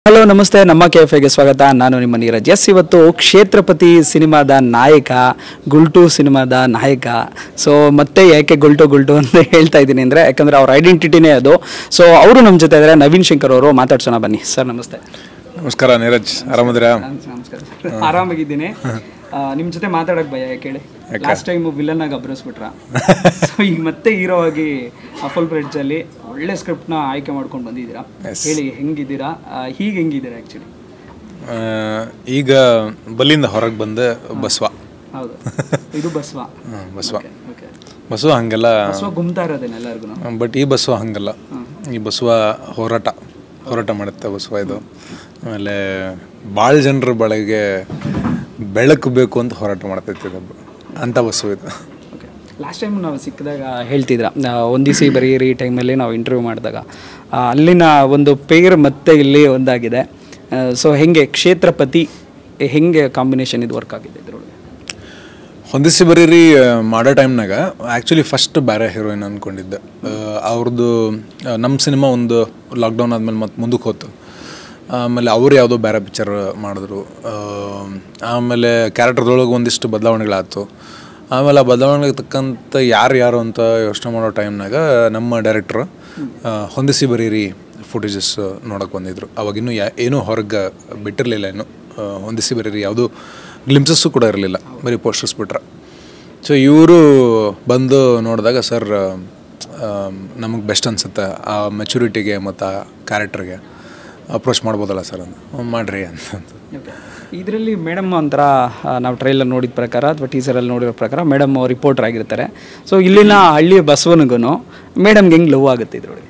hello ನಮಸ್ತೆ ನಮ್ಮ ಕೆಫೆಗೆ ಸ್ವಾಗತ ನಾನು ನಿಮ್ಮ ನೀರಜ್ ಎಸ್ ಇವತ್ತು ಕ್ಷೇತ್ರಪತಿ ಸಿನಿಮಾದ ನಾಯಕ ಗುಲ್ಟು ಸಿನಿಮಾದ ನಾಯಕ ಸೊ ಮತ್ತೆ ಯಾಕೆ ಗುಲ್ಟು ಗುಲ್ಟು ಅಂತ ಹೇಳ್ತಾ ಇದ್ದೀನಿ ಅಂದರೆ ಯಾಕಂದರೆ ಅವ್ರ ಐಡೆಂಟಿಟಿನೇ ಅದು ಸೊ ಅವರು ನಮ್ಮ ಜೊತೆ ಇದ್ದಾರೆ ನವೀನ್ ಶಂಕರ್ ಅವರು ಮಾತಾಡ್ಸೋಣ ಬನ್ನಿ ಸರ್ ನಮಸ್ತೆ ನಮಸ್ಕಾರ ನೀರಜ್ ಆರಾಮದಿರಾ ನಮಸ್ಕಾರ ಆರಾಮಾಗಿದ್ದೀನಿ ನಿಮ್ಮ ಜೊತೆ ಮಾತಾಡೋಕೆ ಭಯ ಕೇಳಿ ಲಾಸ್ಟ್ ಟೈಮ್ ವಿಲನ್ ಆಗಿ ಅಬ್ರಸ್ಬಿಟ್ರ ಸೊ ಈಗ ಮತ್ತೆ ಹೀರೋ ಆಗಿ ಫುಲ್ ಬ್ರಿಡ್ಜ್ ಅಲ್ಲಿ ಒಳ್ಳೆ ಸ್ಕ್ರಿಪ್ಟ್ನ ಆಯ್ಕೆ ಮಾಡ್ಕೊಂಡು ಬಂದಿದ್ದೀರಾ ಹೇಳಿ ಹೆಂಗಿದ್ದೀರಾ ಆ, ಹೀಗೆ ಹೆಂಗಿದ್ದೀರಾ ಆ್ಯಕ್ಚುಲಿ ಆ, ಈಗ ಬಲ್ಲಿಂದ ಹೊರಗೆ ಬಂದೆ ಬಸವ ಹೌದು ಇದು ಬಸವ ಹ್ಮ್, ಬಸವ ಓಕೆ ಬಸವ ಹಂಗೆಲ್ಲ ಬಸವ ಗುಮ್ತಾ ಇರೋದೇನೆ ಎಲ್ಲರಿಗೂ ಬಟ್ ಈ ಬಸವ ಹಂಗಲ್ಲ ಈ ಬಸವ ಹೋರಾಟ ಹೋರಾಟ ಮಾಡುತ್ತೆ ಬಸವ ಇದು ಆಮೇಲೆ ಭಾಳ ಜನರ ಬಳಗೆ ಬೆಳಕು ಬೇಕು ಅಂತ ಹೋರಾಟ ಮಾಡ್ತೈತಿ ಇದು ಅಂಥ ಬಸವ ಇದು ಓಕೆ ಲಾಸ್ಟ್ ಟೈಮ್ ನಾವು ಸಿಕ್ಕಿದಾಗ ಹೇಳ್ತಿದ್ರ ಒಂದಿಸಿ ಬರೀರಿ ಟೈಮಲ್ಲಿ ನಾವು ಇಂಟರ್ವ್ಯೂ ಮಾಡಿದಾಗ ಆ, ಅಲ್ಲಿನ ಒಂದು ಪೇರ್ ಮತ್ತೆ ಇಲ್ಲಿ ಒಂದಾಗಿದೆ ಸೊ ಹೆಂಗೆ ಕ್ಷೇತ್ರಪತಿ ಹೆಂಗೆ ಕಾಂಬಿನೇಷನ್ ಇದು ವರ್ಕ್ ಆಗಿದೆ ಇದರೊಳಗೆ ಹೊಂದಿಸಿ ಬರೀರಿ ಆ, ಮಾಡೋ ಟೈಮ್ನಾಗ ಆ್ಯಕ್ಚುಲಿ ಫಸ್ಟ್ ಬೇರೆ ಹೀರೋಯಿನ್ ಅಂದ್ಕೊಂಡಿದ್ದೆ ಅವ್ರದ್ದು ನಮ್ಮ ಸಿನಿಮಾ ಒಂದು ಲಾಕ್ಡೌನ್ ಆದಮೇಲೆ ಮತ್ತೆ ಮುಂದಕ್ಕೆ ಹೋತು ಆಮೇಲೆ ಅವ್ರು ಯಾವುದೋ ಬೇರೆ ಪಿಕ್ಚರ್ ಮಾಡಿದ್ರು ಆ, ಆಮೇಲೆ ಕ್ಯಾರೆಕ್ಟರ್ದೊಳಗೆ ಒಂದಿಷ್ಟು ಬದಲಾವಣೆಗಳಾಯ್ತು ಆಮೇಲೆ ಆ ಬದಲಾವಣೆಗೆ ತಕ್ಕಂಥ ಯಾರು ಯಾರು ಅಂತ ಯೋಚನೆ ಮಾಡೋ ಟೈಮ್ನಾಗ ನಮ್ಮ ಡೈರೆಕ್ಟ್ರು ಹೊಂದಿಸಿ ಬರೀರಿ ಫುಟೇಜಸ್ ನೋಡೋಕೆ ಬಂದಿದ್ರು ಅವಾಗಿನ್ನೂ ಯಾ ಏನೂ ಹೊರಗೆ ಬಿಟ್ಟಿರಲಿಲ್ಲ ಇನ್ನು ಆ, ಹೊಂದಿಸಿ ಬರೀರಿ ಯಾವುದೂ ಗ್ಲಿಮ್ಸಸ್ಸು ಕೂಡ ಇರಲಿಲ್ಲ ಬರೀ ಪೋಸ್ಟರ್ಸ್ ಬಿಟ್ರೆ ಸೊ ಇವರು ಬಂದು ನೋಡಿದಾಗ ಸರ್ ನಮಗೆ ಬೆಸ್ಟ್ ಅನಿಸುತ್ತೆ ಆ ಮೆಚುರಿಟಿಗೆ ಮತ್ತು ಆ ಕ್ಯಾರೆಕ್ಟರ್ಗೆ ಅಪ್ರೋಚ್ ಮಾಡ್ಬೋದಲ್ಲ ಸರ್ ಅಂತ ಹ್ಞೂ ಮಾಡ್ರಿ ಅಂತ ಇದರಲ್ಲಿ ಮೇಡಮ್ ಒಂಥರ ಆ, ನಾವು ಟ್ರೈಲರ್ ನೋಡಿದ ಪ್ರಕಾರ ಅಥವಾ ಟೀಸರಲ್ಲಿ ನೋಡಿರೋ ಪ್ರಕಾರ ಮೇಡಮ್ ರಿಪೋರ್ಟರ್ ಆಗಿರ್ತಾರೆ ಸೊ ಇಲ್ಲಿನ ಹಳ್ಳಿಯ ಬಸವನಿಗೂ ಮೇಡಮ್ಗೆ ಹೆಂಗೆ ಲವ್ ಆಗುತ್ತೆ ಇದರೊಳಗೆ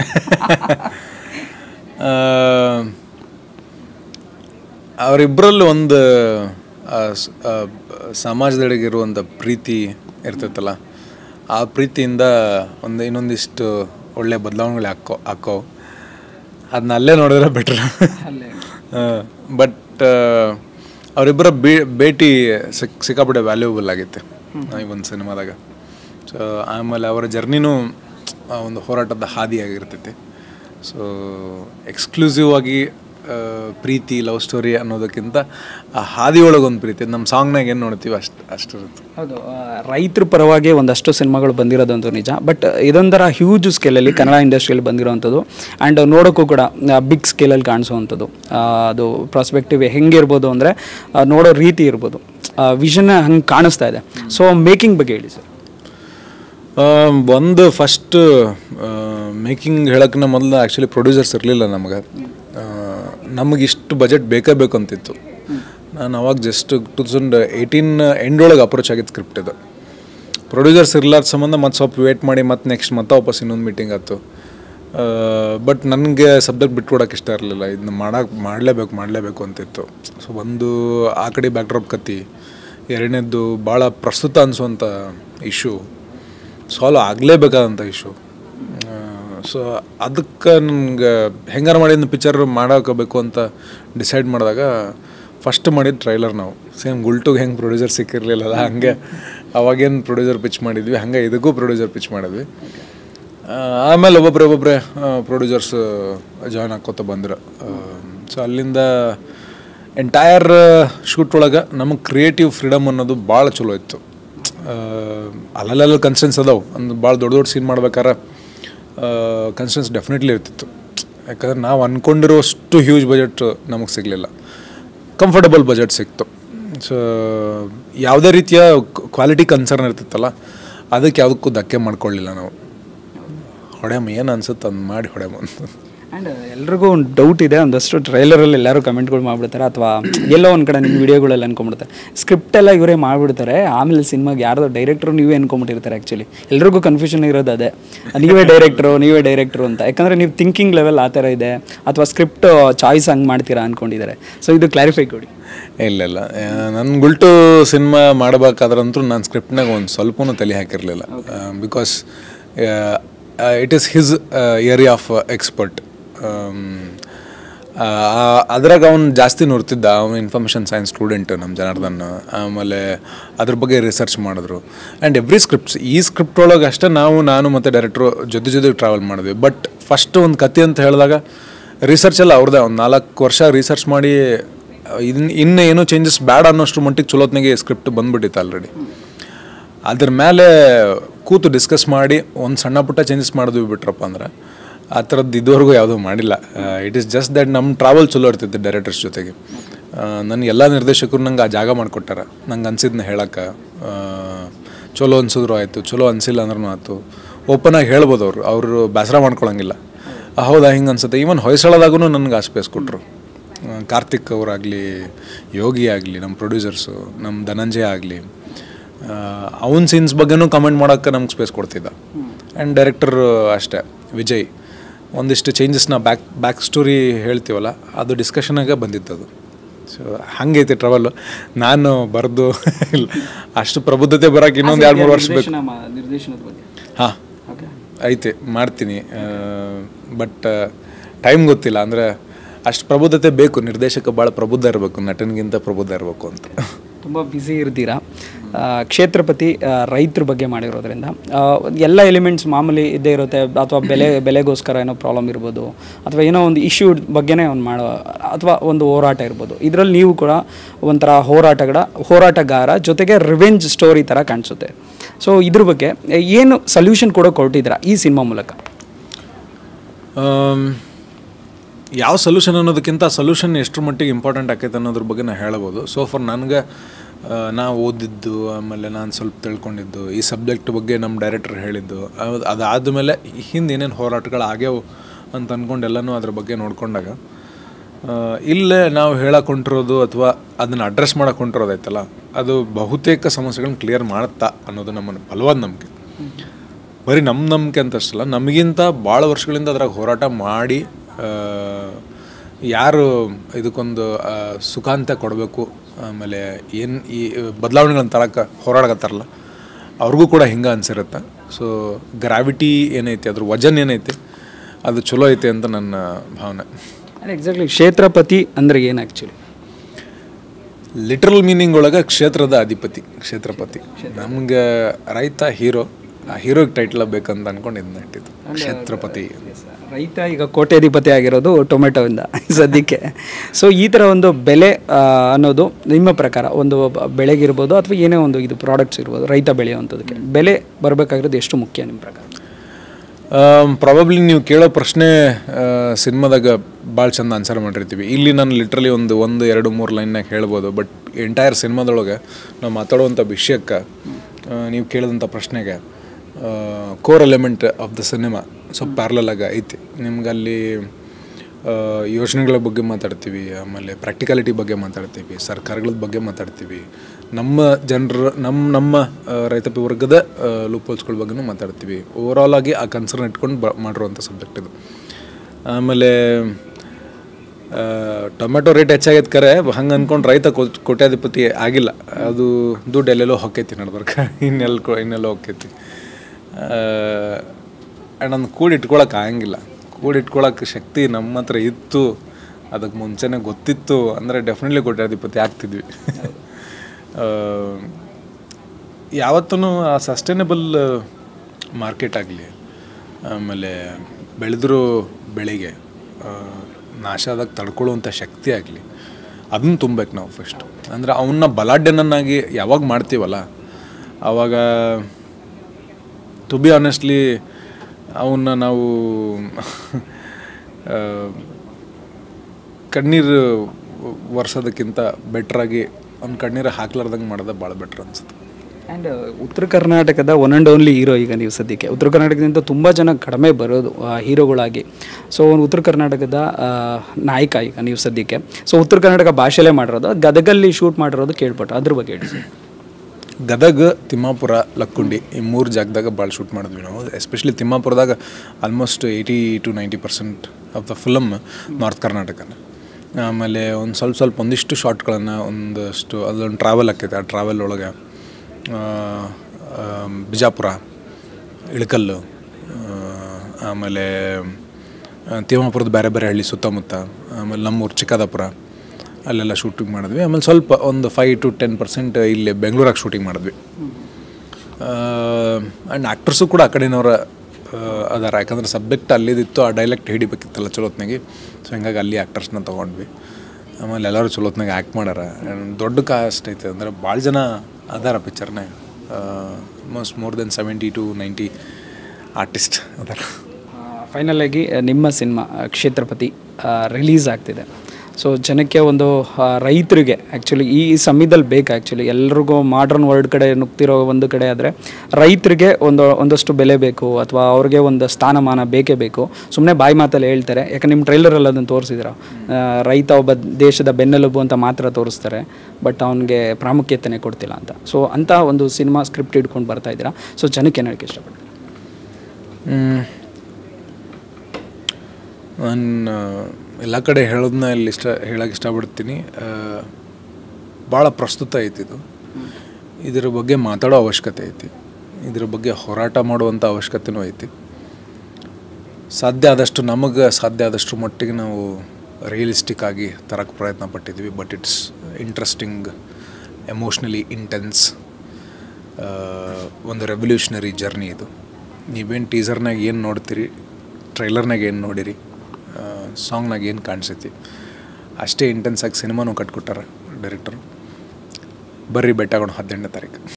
ಅವರಿಬ್ಬರಲ್ಲಿ ಒಂದು ಆ, ಸ್- ಆ, ಸಮಾಜದೊಳಗಿರುವಂಥ ಪ್ರೀತಿ ಇರ್ತೈತಲ್ಲ ಆ ಪ್ರೀತಿಯಿಂದ ಒಂದು ಇನ್ನೊಂದಿಷ್ಟು ಒಳ್ಳೆ ಬದಲಾವಣೆಗಳು ಹಾಕೋ ಹಾಕೋ ಅದನ್ನ ಅಲ್ಲೇ ನೋಡಿದ್ರೆ ಬೆಟ್ರ್ ಬಟ್ ಅವರಿಬ್ಬರ ಬೇ ಭೇಟಿ ಸಿಕ್ ಸಿಕ್ಕಾಪಟ್ಟೆ ವ್ಯಾಲ್ಯೂಬಲ್ ಆಗೈತೆ ಈ ಒಂದು ಸಿನಿಮಾದಾಗ ಸೊ ಆಮೇಲೆ ಅವರ ಜರ್ನಿನೂ ಆ ಒಂದು ಹೋರಾಟದ ಹಾದಿಯಾಗಿರ್ತೈತಿ ಸೊ ಎಕ್ಸ್ಕ್ಲೂಸಿವ್ ಆಗಿ ಆ, ಪ್ರೀತಿ ಲವ್ ಸ್ಟೋರಿ ಅನ್ನೋದಕ್ಕಿಂತ ಆ ಹಾದಿಯೊಳಗೆ ಒಂದು ಪ್ರೀತಿ ನಮ್ಮ ಸಾಂಗ್ನಾಗ ಏನು ನೋಡ್ತೀವಿ ಅಷ್ಟು ಅಷ್ಟಿರುತ್ತೆ ಹೌದು ರೈತರ ಪರವಾಗಿ ಒಂದಷ್ಟು ಸಿನಿಮಾಗಳು ಬಂದಿರೋದಂತೂ ನಿಜ ಬಟ್ ಇದೊಂಥರ ಹ್ಯೂಜ್ ಸ್ಕೇಲಲ್ಲಿ ಕನ್ನಡ ಇಂಡಸ್ಟ್ರಿಯಲ್ಲಿ ಬಂದಿರೋವಂಥದ್ದು ಆ್ಯಂಡ್ ನೋಡೋಕ್ಕೂ ಕೂಡ ಬಿಗ್ ಸ್ಕೇಲಲ್ಲಿ ಕಾಣಿಸುವಂಥದ್ದು ಆ, ಅದು ಪ್ರಾಸ್ಪೆಕ್ಟಿವ್ ಹೆಂಗಿರ್ಬೋದು ಅಂದರೆ ನೋಡೋ ರೀತಿ ಇರ್ಬೋದು ವಿಷನ್ ಹಂಗೆ ಕಾಣಿಸ್ತಾ ಇದೆ ಸೊ ಮೇಕಿಂಗ್ ಬಗ್ಗೆ ಹೇಳಿ ಸರ್ ಆ, ಒಂದು ಫಸ್ಟ್ ಮೇಕಿಂಗ್ ಹೇಳೋಕ್ಕಿಂತ ಮೊದಲು ಆ್ಯಕ್ಚುಲಿ ಪ್ರೊಡ್ಯೂಸರ್ಸ್ ಇರಲಿಲ್ಲ ನಮಗೆ ನಮಗೆ ಇಷ್ಟು ಬಜೆಟ್ ಬೇಕೇ ಬೇಕು ಅಂತಿತ್ತು ನಾನು ಅವಾಗ ಜಸ್ಟ್ ಟೂ ತೌಸಂಡ್ ಏಯ್ಟೀನ್ ಎಂಡೊಳಗೆ ಅಪ್ರೋಚ್ ಆಗಿದ್ದು ಸ್ಕ್ರಿಪ್ಟ್ ಇದು ಪ್ರೊಡ್ಯೂಸರ್ಸ್ ಇರ್ಲಾರ್ದ ಸಂಬಂಧ ಮತ್ತೆ ಸ್ವಲ್ಪ ವೇಟ್ ಮಾಡಿ ಮತ್ತೆ ನೆಕ್ಸ್ಟ್ ಮತ್ತೆ ವಾಪಸ್ ಇನ್ನೊಂದು ಮೀಟಿಂಗ್ ಆಯ್ತು ಬಟ್ ನನಗೆ ಸಬ್ಜೆಕ್ಟ್ ಬಿಟ್ಕೊಡೋಕೆ ಇಷ್ಟ ಇರಲಿಲ್ಲ ಇದನ್ನ ಮಾಡಕ್ಕೆ ಮಾಡಲೇಬೇಕು ಮಾಡಲೇಬೇಕು ಅಂತಿತ್ತು ಸೊ ಒಂದು ಆ ಕಡೆ ಬ್ಯಾಕ್ಡ್ರಾಪ್ ಕತ್ತಿ ಎರಡನೇದ್ದು ಭಾಳ ಪ್ರಸ್ತುತ ಅನಿಸುವಂಥ ಇಶ್ಯೂ ಸಾಲ್ವ್ ಆಗಲೇಬೇಕಾದಂಥ ಇಶ್ಯೂ ಸೊ ಅದಕ್ಕೆ ನನಗೆ ಹೆಂಗಾರು ಮಾಡಿ ಪಿಕ್ಚರ್ ಮಾಡೋಕೋಬೇಕು ಅಂತ ಡಿಸೈಡ್ ಮಾಡಿದಾಗ ಫಸ್ಟ್ ಮಾಡಿದ ಟ್ರೈಲರ್ ನಾವು ಸೇಮ್ ಗುಲ್ಟುಗೆ ಹೆಂಗೆ ಪ್ರೊಡ್ಯೂಸರ್ ಸಿಕ್ಕಿರಲಿಲ್ಲಲ್ಲ ಹಾಗೆ ಅವಾಗೇನು ಪ್ರೊಡ್ಯೂಸರ್ ಪಿಚ್ ಮಾಡಿದ್ವಿ ಹಾಗೆ ಇದಕ್ಕೂ ಪ್ರೊಡ್ಯೂಸರ್ ಪಿಚ್ ಮಾಡಿದ್ವಿ ಆ, ಆಮೇಲೆ ಒಬ್ಬೊಬ್ಬರೇ ಒಬ್ಬೊಬ್ಬರೇ ಪ್ರೊಡ್ಯೂಸರ್ಸ್ ಜಾಯ್ನ್ ಹಾಕೋತ ಬಂದರು ಸೊ ಅಲ್ಲಿಂದ ಎಂಟೈರ್ ಶೂಟ್ ಒಳಗೆ ನಮಗೆ ಕ್ರಿಯೇಟಿವ್ ಫ್ರೀಡಮ್ ಅನ್ನೋದು ಭಾಳ ಚಲೋ ಇತ್ತು ಅಲ್ಲಲ್ಲ ಕನ್ಸ್ಟೆನ್ಸ್ ಅದಾವೆ ಒಂದು ಭಾಳ ದೊಡ್ಡ ದೊಡ್ಡ ಸೀನ್ ಮಾಡ್ಬೇಕಾರೆ ಕನ್ಸ್ಟೆನ್ಸ್ ಡೆಫಿನೆಟ್ಲಿ ಇರ್ತಿತ್ತು ಯಾಕಂದ್ರೆ ನಾವು ಅಂದ್ಕೊಂಡಿರೋಷ್ಟು ಹ್ಯೂಜ್ ಬಜೆಟ್ ನಮಗೆ ಸಿಗಲಿಲ್ಲ ಕಂಫರ್ಟಬಲ್ ಬಜೆಟ್ ಸಿಕ್ತು ಸೊ ಯಾವುದೇ ರೀತಿಯ ಕ್ವಾಲಿಟಿ ಕನ್ಸರ್ನ್ ಇರ್ತಿತ್ತಲ್ಲ ಅದಕ್ಕೆ ಯಾವುದಕ್ಕೂ ಧಕ್ಕೆ ಮಾಡ್ಕೊಳ್ಳಿಲ್ಲ ನಾವು ಹೊಡೆಯಮ್ಮ ಏನು ಅನ್ಸುತ್ತೆ ಅದನ್ನ ಮಾಡಿ ಹೊಡೆಯಮ್ಮ ಅಂತ ಆ್ಯಂಡ್ ಎಲ್ರಿಗೂ ಒಂದು ಡೌಟ್ ಇದೆ ಒಂದಷ್ಟು ಟ್ರೈಲರಲ್ಲಿ ಎಲ್ಲರೂ ಕಮೆಂಟ್ಗಳು ಮಾಡ್ಬಿಡ್ತಾರೆ ಅಥವಾ ಎಲ್ಲೋ ಒಂದು ಕಡೆ ನಿಮ್ಮ ವಿಡಿಯೋಗಳಲ್ಲಿ ಅನ್ಕೊಂಬಿಡ್ತಾರೆ ಸ್ಕ್ರಿಪ್ಟ್ ಎಲ್ಲ ಇವರೇ ಮಾಡಿಬಿಡ್ತಾರೆ ಆಮೇಲೆ ಸಿನಿಮಾಗೆ ಯಾರ್ದೋ ಡೈರೆಕ್ಟ್ರು ನೀವೇ ಅನ್ಕೊಂಬಿಟ್ಟಿರ್ತಾರೆ ಆ್ಯಕ್ಚುಲಿ ಎಲ್ರಿಗೂ ಕನ್ಫ್ಯೂಷನ್ ಇರೋದು ಅದೇ ನೀವೇ ಡೈರೆಕ್ಟ್ರು ನೀವೇ ಡೈರೆಕ್ಟ್ರು ಅಂತ ಯಾಕಂದರೆ ನೀವು ಥಿಂಕಿಂಗ್ ಲೆವೆಲ್ ಆ ಥರ ಇದೆ ಅಥವಾ ಸ್ಕ್ರಿಪ್ಟ್ ಚಾಯ್ಸ್ ಹಂಗೆ ಮಾಡ್ತೀರಾ ಅಂದ್ಕೊಂಡಿದ್ದಾರೆ ಸೊ ಇದು ಕ್ಲಾರಿಫೈ ಕೊಡಿ ಇಲ್ಲ ಇಲ್ಲ ನನ್ನ ಗುಲ್ಟು ಸಿನಿಮಾ ಮಾಡಬೇಕಾದ್ರಂತೂ ನಾನು ಸ್ಕ್ರಿಪ್ಟ್ನಾಗ ಒಂದು ಸ್ವಲ್ಪನೂ ತಲೆ ಹಾಕಿರಲಿಲ್ಲ because it is his area of expert ಅದ್ರಾಗ ಅವ್ನು ಜಾಸ್ತಿ ನೋಡ್ತಿದ್ದ ಅವನು ಇನ್ಫಾರ್ಮೇಷನ್ ಸೈನ್ಸ್ ಸ್ಟೂಡೆಂಟ್ ನಮ್ಮ ಜನಾರ್ದನ್ ಆಮೇಲೆ ಅದ್ರ ಬಗ್ಗೆ ರಿಸರ್ಚ್ ಮಾಡಿದ್ರು ಆ್ಯಂಡ್ ಎವ್ರಿ ಸ್ಕ್ರಿಪ್ಟ್ಸ್ ಈ ಸ್ಕ್ರಿಪ್ಟ್ ಒಳಗೆ ಅಷ್ಟೇ ನಾವು ನಾನು ಮತ್ತು ಡೈರೆಕ್ಟ್ರು ಜೊತೆ ಜೊತೆಗೆ ಟ್ರಾವೆಲ್ ಮಾಡಿದ್ವಿ ಬಟ್ ಫಸ್ಟ್ ಒಂದು ಕತೆ ಅಂತ ಹೇಳಿದಾಗ ರಿಸರ್ಚ್ ಎಲ್ಲ ಅವ್ರದ್ದೇ ಒಂದು ನಾಲ್ಕು ವರ್ಷ ರಿಸರ್ಚ್ ಮಾಡಿ ಇನ್ನು ಇನ್ನು ಏನೂ ಚೇಂಜಸ್ ಬೇಡ ಅನ್ನೋಷ್ಟು ಮಟ್ಟಿಗೆ ಚಲೋತ್ನಾಗೆ ಸ್ಕ್ರಿಪ್ಟ್ ಬಂದ್ಬಿಟ್ಟಿತ್ತು ಆಲ್ರೆಡಿ ಅದ್ರ ಮೇಲೆ ಕೂತು ಡಿಸ್ಕಸ್ ಮಾಡಿ ಒಂದು ಸಣ್ಣ ಪುಟ್ಟ ಚೇಂಜಸ್ ಮಾಡಿದ್ವಿ ಬಿಟ್ರಪ್ಪ ಅಂದ್ರೆ ಆ ಥರದ್ದು ಇದುವರೆಗೂ ಯಾವುದೂ ಮಾಡಿಲ್ಲ ಇಟ್ ಈಸ್ ಜಸ್ಟ್ ದಟ್ ನಮ್ಮ ಟ್ರಾವೆಲ್ ಚಲೋ ಇರ್ತಿತ್ತು ಡೈರೆಕ್ಟರ್ಸ್ ಜೊತೆಗೆ ನನಗೆ ಎಲ್ಲ ನಿರ್ದೇಶಕರು ನಂಗೆ ಆ ಜಾಗ ಮಾಡಿಕೊಟ್ಟಾರ ನಂಗೆ ಅನ್ಸಿದ್ನ ಹೇಳಕ್ಕೆ ಚಲೋ ಅನ್ಸಿದ್ರು ಆಯಿತು ಚಲೋ ಅನಿಸಿಲ್ಲ ಅಂದ್ರೂ ಆಯ್ತು ಓಪನಾಗಿ ಹೇಳ್ಬೋದು ಅವರು ಅವರು ಬೇಸರ ಮಾಡ್ಕೊಳಂಗಿಲ್ಲ ಆ, ಹೌದಾ ಹಿಂಗೆ ಅನ್ಸುತ್ತೆ ಈವನ್ ಹೊಯ್ಸಳದಾಗೂ ನನಗೆ ಆ ಸ್ಪೇಸ್ ಕೊಟ್ಟರು ಕಾರ್ತಿಕ್ ಅವರಾಗಲಿ ಯೋಗಿ ಆಗಲಿ ನಮ್ಮ ಪ್ರೊಡ್ಯೂಸರ್ಸು ನಮ್ಮ ಧನಂಜಯ ಆಗಲಿ ಅವನ ಸೀನ್ಸ್ ಬಗ್ಗೆನೂ ಕಮೆಂಟ್ ಮಾಡೋಕ್ಕೆ ನಮ್ಗೆ ಸ್ಪೇಸ್ ಕೊಡ್ತಿದ್ದ ಆ್ಯಂಡ್ ಡೈರೆಕ್ಟರ್ ಅಷ್ಟೇ ವಿಜಯ್ ಒಂದಿಷ್ಟು ಚೇಂಜಸ್ನ ಬ್ಯಾಕ್ ಬ್ಯಾಕ್ ಸ್ಟೋರಿ ಹೇಳ್ತೀವಲ್ಲ ಅದು ಡಿಸ್ಕಷನಾಗೆ ಬಂದಿತ್ತದು ಸೊ ಹಂಗೈತಿ ಟ್ರಾವೆಲ್ ನಾನು ಬರೆದು ಇಲ್ಲ ಅಷ್ಟು ಪ್ರಬುದ್ಧತೆ ಬರೋಕೆ ಇನ್ನೊಂದು ಎರಡು ಮೂರು ವರ್ಷ ಬೇಕು ನಿರ್ದೇಶನ ಮಾ- ನಿರ್ದೇಶನದ ಬಗ್ಗೆ ಹಾಂ ಓಕೆ ಐತೆ ಮಾಡ್ತೀನಿ ಬಟ್ ಟೈಮ್ ಗೊತ್ತಿಲ್ಲ ಅಂದರೆ ಅಷ್ಟು ಪ್ರಬುದ್ಧತೆ ಬೇಕು ನಿರ್ದೇಶಕ ಭಾಳ ಪ್ರಬುದ್ಧ ಇರಬೇಕು ನಟನಿಗಿಂತ ಪ್ರಬುದ್ಧ ಇರಬೇಕು ಅಂತ ತುಂಬ ಬ್ಯುಸಿ ಇರ್ತೀರಾ ಆ, ಕ್ಷೇತ್ರಪತಿ ರೈತರ ಬಗ್ಗೆ ಮಾಡಿರೋದ್ರಿಂದ ಆ, ಎಲ್ಲ ಎಲಿಮೆಂಟ್ಸ್ ಮಾಮೂಲಿ ಇದ್ದೇ ಇರುತ್ತೆ ಅಥವಾ ಬೆಲೆ ಬೆಲೆಗೋಸ್ಕರ ಏನೋ ಪ್ರಾಬ್ಲಮ್ ಇರ್ಬೋದು ಅಥವಾ ಏನೋ ಒಂದು ಇಶ್ಯೂ ಬಗ್ಗೆನೇ ಒಂದು ಮಾಡೋ ಅಥವಾ ಒಂದು ಹೋರಾಟ ಇರ್ಬೋದು ಇದರಲ್ಲಿ ನೀವು ಕೂಡ ಒಂಥರ ಹೋರಾಟಗಳ ಹೋರಾಟಗಾರ ಜೊತೆಗೆ ರಿವೆಂಜ್ ಸ್ಟೋರಿ ಥರ ಕಾಣಿಸುತ್ತೆ ಸೊ ಇದ್ರ ಬಗ್ಗೆ ಏನು ಸೊಲ್ಯೂಷನ್ ಕೂಡ ಕೊಟ್ಟಿದ್ದೀರಾ ಈ ಸಿನಿಮಾ ಮೂಲಕ ಆಮ್, ಯಾವ ಸೊಲ್ಯೂಷನ್ ಅನ್ನೋದಕ್ಕಿಂತ ಸೊಲ್ಯೂಷನ್ ಎಷ್ಟರ ಮಟ್ಟಿಗೆ ಇಂಪಾರ್ಟೆಂಟ್ ಆಕೈತೆ ಅನ್ನೋದ್ರ ಬಗ್ಗೆ ನಾನು ಹೇಳ್ಬೋದು ಸೊ ಫಾರ್ ನನಗೆ ನಾ ಓದಿದ್ದು ಆಮೇಲೆ ನಾನು ಸ್ವಲ್ಪ ತಿಳ್ಕೊಂಡಿದ್ದು ಈ ಸಬ್ಜೆಕ್ಟ್ ಬಗ್ಗೆ ನಮ್ಮ ಡೈರೆಕ್ಟರ್ ಹೇಳಿದ್ದು ಅದ್- ಅದಾದಮೇಲೆ ಹಿಂದೆ ಏನೇನು ಹೋರಾಟಗಳು ಆಗ್ಯಾವು ಅಂತ ಅಂದ್ಕೊಂಡು ಎಲ್ಲನೂ ಅದ್ರ ಬಗ್ಗೆ ನೋಡ್ಕೊಂಡಾಗ ಆ, ಇಲ್ಲೇ ನಾವು ಹೇಳಕೊಂಡಿರೋದು ಅಥವಾ ಅದನ್ನು ಅಡ್ರೆಸ್ ಮಾಡಕೊಂಡಿರೋದೈತಲ್ಲ ಅದು ಬಹುತೇಕ ಸಮಸ್ಯೆಗಳನ್ನ ಕ್ಲಿಯರ್ ಮಾಡುತ್ತಾ ಅನ್ನೋದು ನಮ್ಮ ಬಲವಾದ ನಂಬಿಕೆ ಬರೀ ನಮ್ಮ ನಂಬಿಕೆ ಅಂತ ಅಷ್ಟಲ್ಲ ನಮಗಿಂತ ಭಾಳ ವರ್ಷಗಳಿಂದ ಅದ್ರಾಗ ಹೋರಾಟ ಮಾಡಿ ಆ, ಯಾರು ಇದಕ್ಕೊಂದು ಆ, ಸುಖಾಂತ ಕೊಡಬೇಕು ಆಮೇಲೆ ಏನು ಈ ಬದಲಾವಣೆಗಳನ್ನ ತರಕ್ಕೆ ಹೋರಾಡಕತ್ತಾರಲ್ಲ ಅವ್ರಿಗೂ ಕೂಡ ಹಿಂಗೆ ಅನ್ಸಿರುತ್ತೆ ಸೊ ಗ್ರಾವಿಟಿ ಏನೈತಿ ಅದ್ರ ವಜನ್ ಏನೈತಿ ಅದು ಚಲೋ ಐತೆ ಅಂತ ನನ್ನ ಭಾವನೆ ಎಕ್ಸಾಕ್ಟ್ಲಿ ಕ್ಷೇತ್ರಪತಿ ಅಂದ್ರೆ ಏನು ಆ್ಯಕ್ಚುಲಿ ಲಿಟ್ರಲ್ ಮೀನಿಂಗ್ ಒಳಗೆ ಕ್ಷೇತ್ರದ ಅಧಿಪತಿ ಕ್ಷೇತ್ರಪತಿ ನಮ್ಗೆ ರೈತ ಹೀರೋ ಆ ಹೀರೋಗೆ ಟೈಟ್ಲ ಬೇಕಂತ ಅನ್ಕೊಂಡು ಇದನ್ನ ಇಟ್ಟಿದ್ದು ಕ್ಷೇತ್ರಪತಿ ರೈತ ಈಗ ಕೋಟ್ಯಾಧಿಪತಿ ಆಗಿರೋದು ಟೊಮೆಟೊಯಿಂದ ಸದ್ಯಕ್ಕೆ ಸೊ ಈ ಥರ ಒಂದು ಬೆಲೆ ಆ, ಅನ್ನೋದು ನಿಮ್ಮ ಪ್ರಕಾರ ಒಂದು ಬ- ಬೆಳೆಗಿರ್ಬೋದು ಅಥವಾ ಏನೇ ಒಂದು ಇದು ಪ್ರಾಡಕ್ಟ್ಸ್ ಇರ್ಬೋದು ರೈತ ಬೆಳೆಯುವಂಥದ್ದಕ್ಕೆ ಬೆಲೆ ಬರಬೇಕಾಗಿರೋದು ಎಷ್ಟು ಮುಖ್ಯ ನಿಮ್ಮ ಪ್ರಕಾರ ಪ್ರಾಬಬ್ಲಿ ನೀವು ಕೇಳೋ ಪ್ರಶ್ನೆ ಸಿನಿಮಾದಾಗ ಭಾಳ ಚಂದ ಆನ್ಸರ್ ಮಾಡಿರ್ತೀವಿ ಇಲ್ಲಿ ನಾನು ಲಿಟ್ರಲಿ ಒಂದು ಒಂದು ಎರಡು ಮೂರು ಲೈನ್ನಾಗ ಹೇಳ್ಬೋದು ಬಟ್ ಎಂಟೈರ್ ಸಿನಿಮಾದೊಳಗೆ ನಾವು ಮಾತಾಡುವಂಥ ವಿಷಯಕ್ಕೆ ನೀವು ಕೇಳಿದಂಥ ಪ್ರಶ್ನೆಗೆ core element of the cinema ಸ್ವಲ್ಪ ಪ್ಯಾರಲಲ್ ಆಗಿ ಐತಿ ನಿಮ್ಗೆ ಅಲ್ಲಿ ಆ, ಯೋಜನೆಗಳ ಬಗ್ಗೆ ಮಾತಾಡ್ತೀವಿ ಆಮೇಲೆ ಪ್ರಾಕ್ಟಿಕಾಲಿಟಿ ಬಗ್ಗೆ ಮಾತಾಡ್ತೀವಿ ಸರ್ಕಾರಗಳ ಬಗ್ಗೆ ಮಾತಾಡ್ತೀವಿ ನಮ್ಮ ಜನರ ನಮ್ಮ ನಮ್ಮ ಆ, ರೈತಾಪಿ ವರ್ಗದ ಲೂಪೋಲ್ಸ್ಗಳ ಬಗ್ಗೆನೂ ಮಾತಾಡ್ತೀವಿ ಓವರಾಲ್ ಆಗಿ ಆ ಕನ್ಸರ್ನ್ ಇಟ್ಕೊಂಡು ಬ ಮಾಡಿರುವಂಥ ಸಬ್ಜೆಕ್ಟ್ ಇದು ಆಮೇಲೆ ಆ, ಟೊಮೆಟೊ ರೇಟ್ ಹೆಚ್ಚಾಗೈತೆ ಕರೆ ಹಂಗೆ ಅಂದ್ಕೊಂಡು ರೈತ ಕೋ- ಕೋಟ್ಯಾಧಿಪತಿ ಆಗಿಲ್ಲ ಅದು ದುಡ್ಡು ಎಲ್ಲೆಲ್ಲೋ ಹೊಕ್ಕೈತಿ ನಡ್ಬರ್ಕ ಇನ್ನೆಲ್ಲ ಕೊ- ಇನ್ನೆಲ್ಲೋ ಹೊಕ್ಕೈತಿ ಆ್ಯಂಡ್ ಅದನ್ನು ಕೂಡಿ ಇಟ್ಕೊಳಕ್ಕೆ ಆಗಂಗಿಲ್ಲ ಕೂಡಿ ಇಟ್ಕೊಳಕ್ಕೆ ಶಕ್ತಿ ನಮ್ಮ ಹತ್ರ ಇತ್ತು ಅದಕ್ಕೆ ಮುಂಚೆನೇ ಗೊತ್ತಿತ್ತು ಅಂದರೆ ಡೆಫಿನೆಟ್ಲಿ ಕೋಟ್ಯಾಧಿಪತಿ ಆಗ್ತಿದ್ವಿ ಯಾವತ್ತೂ ಆ ಸಸ್ಟೈನಬಲ್ ಮಾರ್ಕೆಟ್ ಆಗಲಿ ಆಮೇಲೆ ಬೆಳೆದಿರೋ ಬೆಳೆಗೆ ಆ, ನಾಶ ಆದಾಗ ತಡ್ಕೊಳ್ಳುವಂಥ ಶಕ್ತಿ ಆಗಲಿ ಅದನ್ನ ತುಂಬಬೇಕು ನಾವು ಫಸ್ಟ್ ಅಂದರೆ ಅವನ್ನ ಬಲಾಢ್ಯನನ್ನಾಗಿ ಯಾವಾಗ ಮಾಡ್ತೀವಲ್ಲ ಆವಾಗ ಟು ಬಿ ಆನೆಸ್ಟ್ಲಿ ಅವನ್ನ ನಾವು ಆ, ಕಣ್ಣೀರು ಒರ್ಸೋದಕ್ಕಿಂತ ಬೆಟ್ರಾಗಿ ಅವ್ನ ಕಣ್ಣೀರು ಹಾಕ್ಲಾರ್ದಂಗೆ ಮಾಡೋದು ಭಾಳ ಬೆಟ್ರ್ ಅನ್ಸುತ್ತೆ ಆ್ಯಂಡ್ ಉತ್ತರ ಕರ್ನಾಟಕದ ಒನ್ ಆ್ಯಂಡ್ ಓನ್ಲಿ ಹೀರೋ ಈಗ ನೀವು ಸದ್ಯಕ್ಕೆ ಉತ್ತರ ಕರ್ನಾಟಕದಿಂದ ತುಂಬ ಜನ ಕಡಿಮೆ ಬರೋದು ಆ, ಹೀರೋಗಳಾಗಿ ಸೊ ಉತ್ತರ ಕರ್ನಾಟಕದ ಆ, ನಾಯಕ ಈಗ ನೀವು ಸದ್ಯಕ್ಕೆ ಸೊ ಉತ್ತರ ಕರ್ನಾಟಕ ಭಾಷೆಯಲ್ಲೇ ಮಾಡಿರೋದು ಗದಗಲ್ಲಿ ಶೂಟ್ ಮಾಡಿರೋದು ಕೇಳ್ಪಟ್ಟು ಅದ್ರ ಬಗ್ಗೆ ಹೇಳಿ ಸರ್ ಗದಗ ತಿಮ್ಮಾಪುರ ಲಕ್ಕುಂಡಿ ಈ ಮೂರು ಜಾಗದಾಗ ಭಾಳ ಶೂಟ್ ಮಾಡಿದ್ವಿ ನಾವು ಎಸ್ಪೆಷಲಿ ತಿಮ್ಮಾಪುರದಾಗ almost eighty to ninety percent of the film north ಕರ್ನಾಟಕನ ಆಮೇಲೆ ಒಂದು ಸ್ವಲ್ಪ ಸ್ವಲ್ಪ ಒಂದಿಷ್ಟು ಶಾರ್ಟ್ಗಳನ್ನು ಒಂದಷ್ಟು ಅದೊಂದು ಟ್ರಾವೆಲ್ ಆಕೈತೆ ಆ ಟ್ರಾವೆಲ್ ಒಳಗೆ ಆ, ಆ, ಬಿಜಾಪುರ ಇಳಕಲ್ಲು ಆ, ಆಮೇಲೆ ಆ, ತಿಮ್ಮಾಪುರದ ಬೇರೆ ಬೇರೆ ಹಳ್ಳಿ ಸುತ್ತಮುತ್ತ ಆಮೇಲೆ ನಮ್ಮೂರು ಚಿಕ್ಕದಾಪುರ ಅಲ್ಲೆಲ್ಲ ಶೂಟಿಂಗ್ ಮಾಡಿದ್ವಿ ಆಮೇಲೆ ಸ್ವಲ್ಪ ಒಂದು ಫೈವ್ ಟು ಟೆನ್ ಪರ್ಸೆಂಟ್ ಇಲ್ಲಿ ಬೆಂಗಳೂರಾಗ ಶೂಟಿಂಗ್ ಮಾಡಿದ್ವಿ ಆ್ಯಂಡ್ ಆ್ಯಕ್ಟರ್ಸು ಕೂಡ ಆ ಕಡೆನವರ ಅದಾರ ಯಾಕಂದ್ರೆ ಸಬ್ಜೆಕ್ಟ್ ಅಲ್ಲಿದಿತ್ತು ಆ ಡೈಲೆಕ್ಟ್ ಹಿಡಿಬೇಕಿತ್ತಲ್ಲ ಚಲೋತ್ನಾಗೆ ಸೊ ಹಿಂಗಾಗಿ ಅಲ್ಲಿ ಆ್ಯಕ್ಟರ್ಸ್ನ ತೊಗೊಂಡ್ವಿ ಆಮೇಲೆ ಎಲ್ಲರೂ ಚಲೋತ್ನಾಗ ಆ್ಯಕ್ಟ್ ಮಾಡ್ಯಾರ And ದೊಡ್ಡ ಕಾಸ್ಟ್ ಐತೆ ಅಂದ್ರೆ ಭಾಳ ಜನ ಅದಾರ ಪಿಕ್ಚರ್ನಾಗ almost more than seventy to ninety artist ಅದಾರ ಫೈನಲ್ ಆಗಿ ಆ, ನಿಮ್ಮ ಸಿನಿಮಾ ಕ್ಷೇತ್ರಪತಿ ರಿಲೀಸ್ ಆಗ್ತಿದೆ ಸೊ ಜನಕ್ಕೆ ಒಂದು ಆ, ರೈತರಿಗೆ ಆ್ಯಕ್ಚುಲಿ ಈ ಸಮಯದಲ್ಲಿ ಬೇಕು ಆ್ಯಕ್ಚುಲಿ ಎಲ್ರಿಗೂ ಮಾಡ್ರನ್ ವರ್ಲ್ಡ್ ಕಡೆ ನುಗ್ತಿರೋ ಒಂದು ಕಡೆ ಆದರೆ ರೈತರಿಗೆ ಒಂದು ಒಂದಷ್ಟು ಬೆಲೆ ಬೇಕು ಅಥವಾ ಅವ್ರಿಗೆ ಒಂದು ಸ್ಥಾನಮಾನ ಬೇಕೇ ಬೇಕು ಸುಮ್ಮನೆ ಬಾಯಿ ಮಾತಲ್ಲಿ ಹೇಳ್ತಾರೆ ಯಾಕಂದ್ರೆ ನಿಮ್ಮ ಟ್ರೈಲರಲ್ಲಿ ಅದನ್ನು ತೋರಿಸಿದ್ರ ರೈತ ಒಬ್ಬ ದೇಶದ ಬೆನ್ನೆಲುಬು ಅಂತ ಮಾತ್ರ ತೋರಿಸ್ತಾರೆ ಬಟ್ ಅವನಿಗೆ ಪ್ರಾಮುಖ್ಯತೆನೇ ಕೊಡ್ತಿಲ್ಲ ಅಂತ ಸೊ ಅಂಥ ಒಂದು ಸಿನಿಮಾ ಸ್ಕ್ರಿಪ್ಟ್ ಇಟ್ಕೊಂಡು ಬರ್ತಾ ಇದ್ದೀರಾ ಸೊ ಜನಕ್ಕೆ ಏನು ಹೇಳಕ್ಕೆ ಇಷ್ಟಪಡ್ತೀನಿ ನಾನು ಎಲ್ಲ ಕಡೆ ಹೇಳೋದನ್ನ ಇಲ್ಲಿ ಇಷ್ಟ ಹೇಳಕ್ಕೆ ಇಷ್ಟಪಡ್ತೀನಿ ಭಾಳ ಪ್ರಸ್ತುತ ಐತಿ ಇದು ಇದರ ಬಗ್ಗೆ ಮಾತಾಡೋ ಅವಶ್ಯಕತೆ ಐತಿ ಇದ್ರ ಬಗ್ಗೆ ಹೋರಾಟ ಮಾಡುವಂಥ ಅವಶ್ಯಕತೆನೂ ಐತಿ ಸಾಧ್ಯ ಆದಷ್ಟು ನಮಗೆ ಸಾಧ್ಯ ಆದಷ್ಟು ಮಟ್ಟಿಗೆ ನಾವು ರಿಯಲಿಸ್ಟಿಕ್ ಆಗಿ ತರಕ್ಕೆ ಪ್ರಯತ್ನ ಪಟ್ಟಿದ್ವಿ but it's interesting emotionally intense ಒಂದು ರೆವಲ್ಯೂಷನರಿ ಜರ್ನಿ ಇದು ನೀವೇನು ಟೀಸರ್ನಾಗ ಏನು ನೋಡ್ತೀರಿ ಟ್ರೈಲರ್ನಾಗ ಏನು ನೋಡಿರಿ ಸಾಂಗ್ನಾಗ ಏನು ಕಾಣಿಸೈತಿ ಅಷ್ಟೇ ಇಂಟೆನ್ಸ್ ಆಗಿ ಸಿನಿಮಾನೂ ಕಟ್ಕೊಟ್ಟಾರ ಡೈರೆಕ್ಟರು ಬರ್ರಿ ಬೆಟ್ಟಾಗೋಣ ಹದಿನೆಂಟನೇ ತಾರೀಕು